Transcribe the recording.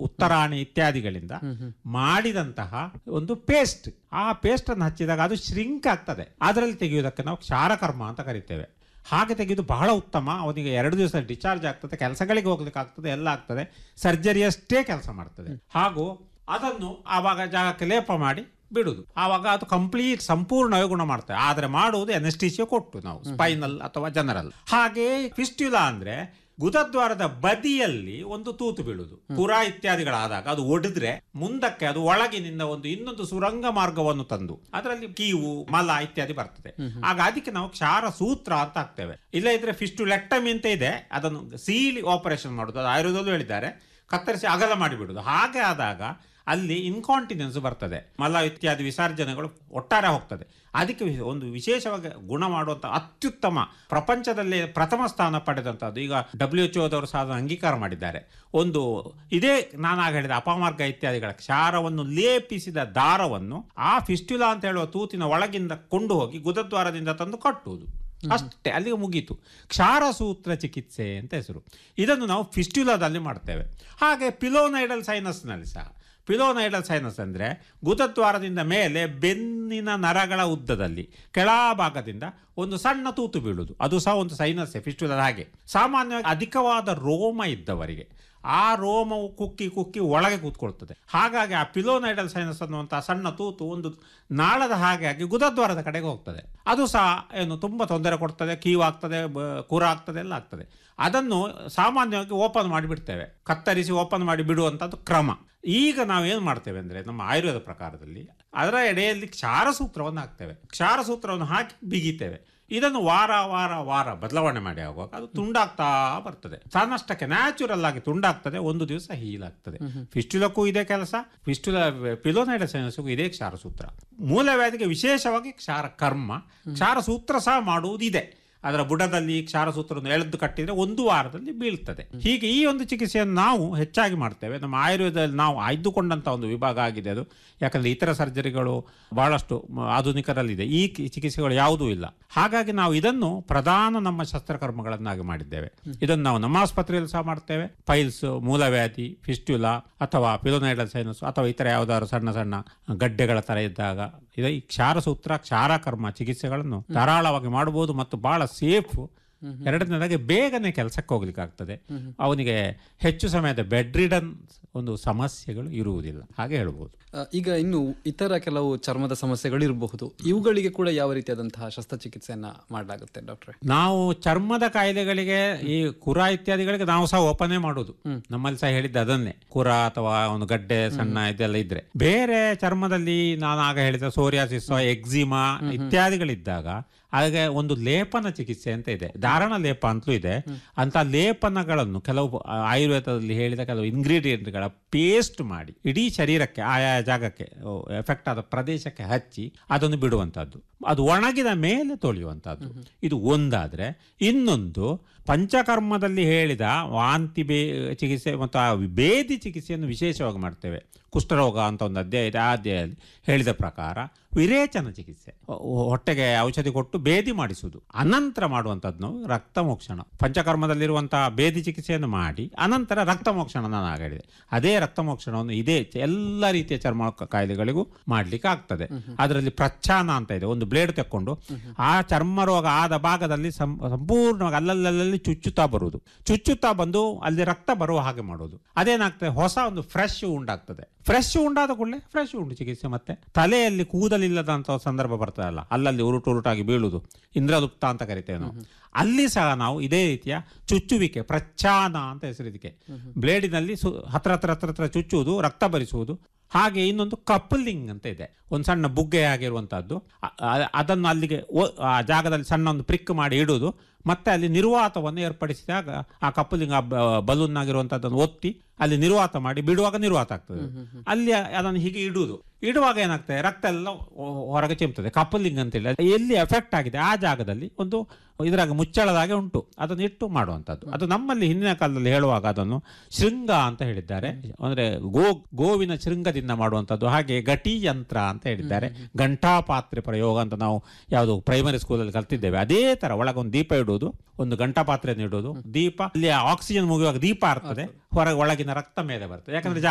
ಉತ್ತರಾಣಿ ಇತ್ಯಾದಿಗಳಿಂದ ಮಾಡಿದಂತಹ ಒಂದು ಪೇಸ್ಟ್ ಆ ಪೇಸ್ಟ್ ಅನ್ನು ಹಚ್ಚಿದಾಗ ಅದು ಶ್ರಿಂಕ್ ಆಗ್ತದೆ ಅದರಲ್ಲಿ ತೆಗೆಯುವುದಕ್ಕೆ ನಾವು ಕ್ಷಾರಕರ್ಮ ಅಂತ ಕರಿತೇವೆ ಹಾಗೆ ತೆಗೆದು ಬಹಳ ಉತ್ತಮ ಅವನಿಗೆ ಎರಡು ದಿವಸ ಡಿಸ್ಚಾರ್ಜ್ ಆಗ್ತದೆ ಕೆಲಸಗಳಿಗೆ ಹೋಗ್ಲಿಕ್ಕೆ ಆಗ್ತದೆ ಎಲ್ಲ ಆಗ್ತದೆ ಸರ್ಜರಿಯಷ್ಟೇ ಕೆಲಸ ಮಾಡ್ತದೆ ಹಾಗೂ ಅದನ್ನು ಆವಾಗ ಜಾಗಕ್ಕೆ ಲೇಪ ಮಾಡಿ ಬಿಡುದು ಆವಾಗ ಅದು ಕಂಪ್ಲೀಟ್ ಸಂಪೂರ್ಣವಾಗಿ ಗುಣ ಮಾಡ್ತದೆ ಆದರೆ ಮಾಡುವುದು ಎನಸ್ಟಿಸಿಯೋ ಕೊಟ್ಟು ನಾವು ಸ್ಪೈನಲ್ ಅಥವಾ ಜನರಲ್ ಹಾಗೆ ಫಿಸ್ಟ್ಯುಲಾ ಅಂದ್ರೆ ಗುದದ್ವಾರದ ಬದಿಯಲ್ಲಿ ಒಂದು ತೂತು ಬೀಳುದು ಪುರ ಇತ್ಯಾದಿಗಳಾದಾಗ ಅದು ಒಡೆದ್ರೆ ಮುಂದಕ್ಕೆ ಅದು ಒಳಗಿನಿಂದ ಒಂದು ಇನ್ನೊಂದು ಸುರಂಗ ಮಾರ್ಗವನ್ನು ತಂದು ಅದರಲ್ಲಿ ಕೀವು ಮಲ ಇತ್ಯಾದಿ ಬರ್ತದೆ ಆಗ ಅದಕ್ಕೆ ನಾವು ಕ್ಷಾರ ಸೂತ್ರ ಅಂತ ಹಾಕ್ತೇವೆ ಇಲ್ಲ ಇದ್ರೆ ಫಿಸ್ಟುಲೆಕ್ಟಮಿ ಅಂತ ಇದೆ ಅದನ್ನು ಸೀಲಿ ಆಪರೇಷನ್ ಮಾಡುದು ಅದು ಆಯುರ್ವೇದಲ್ಲೂ ಹೇಳಿದ್ದಾರೆ ಕತ್ತರಿಸಿ ಅಗಲ ಮಾಡಿಬಿಡುದು ಹಾಗೆ ಆದಾಗ ಅಲ್ಲಿ ಇನ್ಕಾಂಟಿನೆನ್ಸ್ ಬರ್ತದೆ ಮಲ ಇತ್ಯಾದಿ ವಿಸರ್ಜನೆಗಳು ಒಟ್ಟಾರೆ ಹೋಗ್ತದೆ ಅದಕ್ಕೆ ವಿ- ಒಂದು ವಿಶೇಷವಾಗಿ ಗುಣ ಮಾಡುವಂಥ ಅತ್ಯುತ್ತಮ ಪ್ರಪಂಚದಲ್ಲಿ ಪ್ರಥಮ ಸ್ಥಾನ ಪಡೆದಂಥದ್ದು ಈಗ ಡಬ್ಲ್ಯೂ ಎಚ್ ಓದವರು ಸಹ ಅದನ್ನು ಅಂಗೀಕಾರ ಮಾಡಿದ್ದಾರೆ ಒಂದು ಇದೇ ನಾನಾಗ ಹೇಳಿದ ಅಪಮಾರ್ಗ ಇತ್ಯಾದಿಗಳ ಕ್ಷಾರವನ್ನು ಲೇಪಿಸಿದ ದಾರವನ್ನು ಆ ಫಿಸ್ಟ್ಯುಲಾ ಅಂತ ಹೇಳುವ ತೂತಿನ ಒಳಗಿಂದ ಕೊಂಡು ಹೋಗಿ ಗುದದ್ವಾರದಿಂದ ತಂದು ಕಟ್ಟುವುದು ಅಷ್ಟೇ ಅಲ್ಲಿಗೆ ಮುಗೀತು ಕ್ಷಾರ ಸೂತ್ರ ಚಿಕಿತ್ಸೆ ಅಂತ ಹೆಸರು ಇದನ್ನು ನಾವು ಫಿಸ್ಟ್ಯುಲಾದಲ್ಲಿ ಮಾಡ್ತೇವೆ ಹಾಗೆ ಪಿಲೋನೈಡಲ್ ಸೈನಸ್ನಲ್ಲಿ ಸಹ ಪಿಲೋನೈಡಲ್ ಸೈನಸ್ ಅಂದರೆ ಗುದದ್ವಾರದಿಂದ ಮೇಲೆ ಬೆನ್ನಿನ ನರಗಳ ಉದ್ದದಲ್ಲಿ ಕೆಳಭಾಗದಿಂದ ಒಂದು ಸಣ್ಣ ತೂತು ಬೀಳುವುದು ಅದು ಸಹ ಒಂದು ಸೈನಸ್ ಫಿಸ್ಟ್ಯುಲದ ಹಾಗೆ ಸಾಮಾನ್ಯವಾಗಿ ಅಧಿಕವಾದ ರೋಮ ಇದ್ದವರಿಗೆ ಆ ರೋಮವು ಕುಕ್ಕಿ ಕುಕ್ಕಿ ಒಳಗೆ ಕೂತ್ಕೊಳ್ತದೆ ಹಾಗಾಗಿ ಆ ಪಿಲೋನೈಡಲ್ ಸೈನಸ್ ಅನ್ನುವಂತಹ ಸಣ್ಣ ತೂತು ಒಂದು ನಾಳದ ಹಾಗೆ ಆಗಿ ಗುದದ್ವಾರದ ಕಡೆಗೆ ಹೋಗ್ತದೆ ಅದು ಸಹ ಏನು ತುಂಬ ತೊಂದರೆ ಕೊಡ್ತದೆ ಕೀವಾಗ್ತದೆ ಬ- ಕೂರ ಆಗ್ತದೆ ಎಲ್ಲ ಆಗ್ತದೆ ಅದನ್ನು ಸಾಮಾನ್ಯವಾಗಿ ಓಪನ್ ಮಾಡಿಬಿಡ್ತೇವೆ ಕತ್ತರಿಸಿ ಓಪನ್ ಮಾಡಿ ಬಿಡುವಂಥದ್ದು ಕ್ರಮ ಈಗ ನಾವೇನು ಮಾಡ್ತೇವೆ ಅಂದರೆ ನಮ್ಮ ಆಯುರ್ವೇದ ಪ್ರಕಾರದಲ್ಲಿ ಅದರ ಎಡೆಯಲ್ಲಿ ಕ್ಷಾರ ಸೂತ್ರವನ್ನು ಹಾಕ್ತೇವೆ ಕ್ಷಾರ ಸೂತ್ರವನ್ನು ಹಾಕಿ ಬಿಗಿತೇವೆ ಇದನ್ನು ವಾರ ವಾರ ವಾರ ಬದಲಾವಣೆ ಮಾಡಿ ಆಗುವಾಗ ಅದು ತುಂಡಾಗ್ತಾ ಬರ್ತದೆ ತನ್ನಷ್ಟಕ್ಕೆ ನ್ಯಾಚುರಲ್ ಆಗಿ ತುಂಡಾಗ್ತದೆ ಒಂದು ದಿವಸ ಹೀಲ್ ಆಗ್ತದೆ ಫಿಸ್ಟುಲಕ್ಕೂ ಇದೇ ಕೆಲಸ ಫಿಸ್ಟುಲ ಪಿಲೋನೈಡ ಸೈನಸ್ಗೂ ಇದೇ ಕ್ಷಾರ ಸೂತ್ರ ಮೂಲವ್ಯಾಧಿಗೆ ವಿಶೇಷವಾಗಿ ಕ್ಷಾರ ಕರ್ಮ ಕ್ಷಾರ ಸೂತ್ರ ಸಹ ಮಾಡುವುದಿದೆ ಅದರ ಬುಡದಲ್ಲಿ ಕ್ಷಾರ ಸೂತ್ರವನ್ನು ಎಳೆದು ಕಟ್ಟಿದ್ರೆ ಒಂದು ವಾರದಲ್ಲಿ ಬೀಳ್ತದೆ ಹೀಗೆ ಈ ಒಂದು ಚಿಕಿತ್ಸೆಯನ್ನು ನಾವು ಹೆಚ್ಚಾಗಿ ಮಾಡ್ತೇವೆ ನಮ್ಮ ಆಯುರ್ವೇದದಲ್ಲಿ ನಾವು ಆಯ್ದುಕೊಂಡಂತ ಒಂದು ವಿಭಾಗ ಆಗಿದೆ ಅದು ಯಾಕಂದ್ರೆ ಇತರ ಸರ್ಜರಿಗಳು ಬಹಳಷ್ಟು ಮ- ಆಧುನಿಕರಲ್ಲಿದೆ ಈ ಕಿ- ಚಿಕಿತ್ಸೆಗಳು ಯಾವುದೂ ಇಲ್ಲ ಹಾಗಾಗಿ ನಾವು ಇದನ್ನು ಪ್ರಧಾನ ನಮ್ಮ ಶಸ್ತ್ರಕರ್ಮಗಳನ್ನಾಗಿ ಮಾಡಿದ್ದೇವೆ ಇದನ್ನು ನಾವು ನಮ್ಮ ಆಸ್ಪತ್ರೆಯಲ್ಲಿ ಸಹ ಮಾಡ್ತೇವೆ ಪೈಲ್ಸ್ ಮೂಲವ್ಯಾಧಿ ಫಿಸ್ಟ್ಯುಲಾ ಅಥವಾ ಪಿಲೋನೈಡಲ್ ಸೈನಸ್ ಅಥವಾ ಇತರ ಯಾವುದಾದ್ರು ಸಣ್ಣ ಸಣ್ಣ ಗಡ್ಡೆಗಳ ತರ ಇದ್ದಾಗ ಇದು ಈ ಕ್ಷಾರಸೂತ್ರ ಕ್ಷಾರಕರ್ಮ ಚಿಕಿತ್ಸೆಗಳನ್ನು ಧಾರಾಳವಾಗಿ ಮಾಡಬಹುದು ಮತ್ತು ಬಹಳ ಸೇಫ್ ಎರಡನೇದಾಗಿ ಬೇಗನೆ ಕೆಲಸಕ್ಕೆ ಹೋಗ್ಲಿಕ್ಕೆ ಆಗ್ತದೆ ಅವನಿಗೆ ಹೆಚ್ಚು ಸಮಯದ ಬೆಡ್ ರಿಡನ್ ಒಂದು ಸಮಸ್ಯೆಗಳು ಇರುವುದಿಲ್ಲ ಹಾಗೆ ಹೇಳ್ಬೋದು ಆ, ಈಗ ಇನ್ನು ಇತರ ಕೆಲವು ಚರ್ಮದ ಸಮಸ್ಯೆಗಳು ಇರಬಹುದು ಇವುಗಳಿಗೆ ಕೂಡ ಯಾವ ರೀತಿಯಾದಂತಹ ಶಸ್ತ್ರಚಿಕಿತ್ಸೆಯನ್ನ ಮಾಡಲಾಗುತ್ತೆ ಡಾಕ್ಟ್ರೆ ನಾವು ಚರ್ಮದ ಕಾಯಿಲೆಗಳಿಗೆ ಈ ಕುರ ಇತ್ಯಾದಿಗಳಿಗೆ ನಾವು ಸಹ ಓಪನೇ ಮಾಡುದು ನಮ್ಮಲ್ಲಿ ಸಹ ಹೇಳಿದ್ದೆ ಅದನ್ನೇ ಕುರ ಅಥವಾ ಒಂದು ಗಡ್ಡೆ ಸಣ್ಣ ಇದೆಲ್ಲ ಇದ್ರೆ ಬೇರೆ ಚರ್ಮದಲ್ಲಿ ನಾನು ಆಗ ಹೇಳಿದ ಸೋರಿಯಾಸಿಸ್ ಎಕ್ಸಿಮಾ ಇತ್ಯಾದಿಗಳಿದ್ದಾಗ ಹಾಗೆ ಒಂದು ಲೇಪನ ಚಿಕಿತ್ಸೆ ಅಂತ ಇದೆ ಧಾರಣ ಲೇಪ ಅಂತಲೂ ಇದೆ ಅಂತ ಲೇಪನಗಳನ್ನು ಕೆಲವು ಆಯುರ್ವೇದದಲ್ಲಿ ಹೇಳಿದ ಕೆಲವು ಇಂಗ್ರೀಡಿಯೆಂಟ್ಗಳ ಪೇಸ್ಟ್ ಮಾಡಿ ಇಡೀ ಶರೀರಕ್ಕೆ ಆಯಾ ಜಾಗಕ್ಕೆ ಎಫೆಕ್ಟ್ ಆದ ಪ್ರದೇಶಕ್ಕೆ ಹಚ್ಚಿ ಅದನ್ನು ಬಿಡುವಂತಹದ್ದು ಅದು ಒಣಗಿದ ಮೇಲೆ ತೊಳೆಯುವಂತಹದ್ದು ಇದು ಒಂದಾದ್ರೆ ಇನ್ನೊಂದು ಪಂಚಕರ್ಮದಲ್ಲಿ ಹೇಳಿದ ವಾಂತಿ ಬೇ ಚಿಕಿತ್ಸೆ ಮತ್ತು ಆ ಬೇದಿ ಚಿಕಿತ್ಸೆಯನ್ನು ವಿಶೇಷವಾಗಿ ಮಾಡ್ತೇವೆ ಕುಷ್ಠರೋಗ ಅಂತ ಒಂದು ಅಧ್ಯಾಯ ಇದೆ ಆ ಅಧ್ಯಾಯದಲ್ಲಿ ಹೇಳಿದ ಪ್ರಕಾರ ವಿರೇಚನ ಚಿಕಿತ್ಸೆ ಹೊ- ಹೊಟ್ಟೆಗೆ ಔಷಧಿ ಕೊಟ್ಟು ಬೇದಿ ಮಾಡಿಸುವುದು ಅನಂತರ ಮಾಡುವಂಥದ್ದು ನಾವು ರಕ್ತ ಮೋಕ್ಷಣ ಪಂಚಕರ್ಮದಲ್ಲಿರುವಂತಹ ಬೇದಿ ಚಿಕಿತ್ಸೆಯನ್ನು ಮಾಡಿ ಅನಂತರ ರಕ್ತ ಮೋಕ್ಷಣ ನಾನು ಆಗ ಹೇಳಿದೆ ಅದೇ ರಕ್ತ ಮೋಕ್ಷಣವನ್ನು ಇದೇ ಚ- ಎಲ್ಲ ರೀತಿಯ ಚರ್ಮ ಕ- ಕಾಯಿಲೆಗಳಿಗೂ ಮಾಡ್ಲಿಕ್ಕೆ ಆಗ್ತದೆ ಅದರಲ್ಲಿ ಪ್ರಚ್ಛಾನ ಅಂತ ಇದೆ ಒಂದು ಬ್ಲೇಡ್ ತೆಕ್ಕೊಂಡು ಆ ಚರ್ಮ ರೋಗ ಆದ ಭಾಗದಲ್ಲಿ ಸಂ- ಸಂಪೂರ್ಣವಾಗಿ ಅಲ್ಲಲ್ಲಲ್ಲಿ ಚುಚ್ಚುತ್ತಾ ಬರುವುದು ಚುಚ್ಚುತ್ತಾ ಬಂದು ಅಲ್ಲಿ ರಕ್ತ ಬರುವ ಹಾಗೆ ಮಾಡುವುದು ಅದೇನಾಗ್ತದೆ ಹೊಸ ಒಂದು ಫ್ರೆಶ್ ಉಂಡಾಗ್ತದೆ ಫ್ರೆಶ್ ಉಂಡಾದ ಕೂಡಲೇ ಫ್ರೆಶ್ ಉಂಡು ಚಿಕಿತ್ಸೆ ಮತ್ತೆ ತಲೆಯಲ್ಲಿ ಕೂದಲಿಲ್ಲದಂತ ಸಂದರ್ಭ ಬರ್ತದಲ್ಲ ಅಲ್ಲಲ್ಲಿ ಉರುಟು ಉರುಟಾಗಿ ಬೀಳುವುದು ಇಂದ್ರಲುಪ್ತ ಅಂತ ಕರಿತೇವೆ ನಾವು ಅಲ್ಲಿ ಸಹ ನಾವು ಇದೇ ರೀತಿಯ ಚುಚ್ಚುವಿಕೆ ಪ್ರಚ್ಛಾನ ಅಂತ ಹೆಸರು ಇದಕ್ಕೆ ಬ್ಲೇಡಿನಲ್ಲಿ ಸು ಹತ್ರ ಹತ್ರ ಹತ್ರ ಹತ್ರ ಚುಚ್ಚುವುದು ರಕ್ತ ಭರಿಸುವುದು ಹಾಗೆ ಇನ್ನೊಂದು ಕಪ್ಪಲಿಂಗ್ ಅಂತ ಇದೆ ಒಂದು ಸಣ್ಣ ಬುಗ್ಗೆ ಆಗಿರುವಂತಹದ್ದು ಅ- ಅ- ಅದನ್ನು ಅಲ್ಲಿಗೆ ಒ- ಆ ಜಾಗದಲ್ಲಿ ಸಣ್ಣ ಒಂದು ಪ್ರಿಕ್ ಮಾಡಿ ಇಡುವುದು ಮತ್ತೆ ಅಲ್ಲಿ ನಿರ್ವಾತವನ್ನು ಏರ್ಪಡಿಸಿದಾಗ ಆ ಕಪ್ಪಲಿಂಗ್ ಬಲೂನ್ ಆಗಿರುವಂತಹದ್ದನ್ನು ಒತ್ತಿ ಅಲ್ಲಿ ನಿರ್ವಾತ ಮಾಡಿ ಬಿಡುವಾಗ ನಿರ್ವಾತ ಆಗ್ತದೆ ಅಲ್ಲಿ ಅದನ್ನು ಹೀಗೆ ಇಡುವುದು ಇಡುವಾಗ ಏನಾಗ್ತದೆ ರಕ್ತ ಎಲ್ಲ ಹೊ- ಹೊರಗೆ ಚಿಮ್ತದೆ ಕಪ್ಪಲಿಂಗ್ ಅಂತೇಳಿ ಅದು ಎಲ್ಲಿ ಎಫೆಕ್ಟ್ ಆಗಿದೆ ಆ ಜಾಗದಲ್ಲಿ ಒಂದು ಇದ್ರಾಗ ಮುಚ್ಚಳದಾಗೆ ಉಂಟು ಅದನ್ನು ಇಟ್ಟು ಮಾಡುವಂಥದ್ದು ಅದು ನಮ್ಮಲ್ಲಿ ಹಿಂದಿನ ಕಾಲದಲ್ಲಿ ಹೇಳುವಾಗ ಅದನ್ನು ಶೃಂಗ ಅಂತ ಹೇಳಿದ್ದಾರೆ ಅಂದ್ರೆ ಗೋ ಗೋವಿನ ಶೃಂಗದಿಂದ ಮಾಡುವಂಥದ್ದು ಹಾಗೆ ಗಟಿ ಯಂತ್ರ ಅಂತ ಹೇಳಿದ್ದಾರೆ ಗಂಟಾಪಾತ್ರೆ ಪ್ರಯೋಗ ಅಂತ ನಾವು ಯಾವುದು ಪ್ರೈಮರಿ ಸ್ಕೂಲಲ್ಲಿ ಕಲ್ತಿದ್ದೇವೆ ಅದೇ ತರ ಒಳಗೊಂದು ದೀಪ ಇಡುವುದು ಒಂದು ಗಂಟಾಪಾತ್ರೆಯನ್ನು ಇಡುವುದು ದೀಪ ಅಲ್ಲಿ ಆಕ್ಸಿಜನ್ ಮುಗಿಯುವಾಗ ದೀಪ ಇರ್ತದೆ ಹೊರಗೆ ಒಳಗಿನ ರಕ್ತ ಮೇಲೆ ಬರ್ತದೆ ಯಾಕಂದ್ರೆ